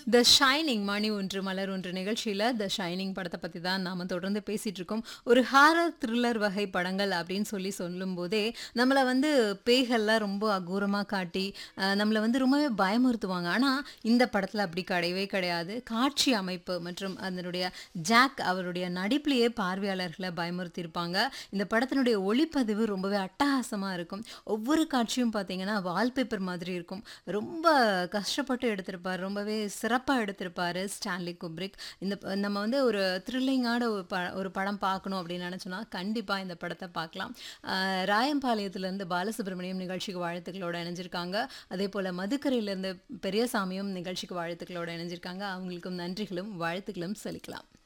த shining மணி ஒன்று மலர் ஒன்று நிகழ்ச்சியில் த ஷைனிங் படத்தை பற்றி தான் நாம் தொடர்ந்து பேசிகிட்டு இருக்கோம் ஒரு ஹாரர் த்ரில்லர் வகை படங்கள் அப்படின்னு சொல்லி சொல்லும்போதே நம்மளை வந்து பேய்கள்லாம் ரொம்ப அகூரமாக காட்டி அஹ், நம்மளை வந்து ரொம்பவே பயமுறுத்துவாங்க ஆனால் இந்த படத்தில் அப்படி கிடையவே கிடையாது காட்சி அமைப்பு மற்றும் அதனுடைய ஜாக் அவருடைய நடிப்புலேயே பார்வையாளர்களை பயமுறுத்தியிருப்பாங்க இந்த படத்தினுடைய ஒளிப்பதிவு ரொம்பவே அட்டகாசமாக இருக்கும் ஒவ்வொரு காட்சியும் பார்த்தீங்கன்னா வால்பேப்பர் மாதிரி இருக்கும் ரொம்ப கஷ்டப்பட்டு எடுத்திருப்பார் ரொம்பவே சிறப்பாக எடுத்திருப்பார் ஸ்டான்லி குப்ரிக் இந்த ப- நம்ம வந்து ஒரு த்ரில்லிங்கான ஒரு ப ஒரு படம் பார்க்கணும் அப்படின்னு நினச்சோன்னா கண்டிப்பாக இந்த படத்தை பார்க்கலாம் ஆஹ் ராயம்பாளையத்துலேருந்து பாலசுப்ரமணியம் நிகழ்ச்சிக்கு வாழ்த்துக்களோட இணைஞ்சிருக்காங்க அதே போல் மதுக்கரையிலேருந்து பெரியசாமியும் நிகழ்ச்சிக்கு வாழ்த்துக்களோட இணைஞ்சிருக்காங்க அவங்களுக்கும் நன்றிகளும் வாழ்த்துக்களும் செலுத்தலாம்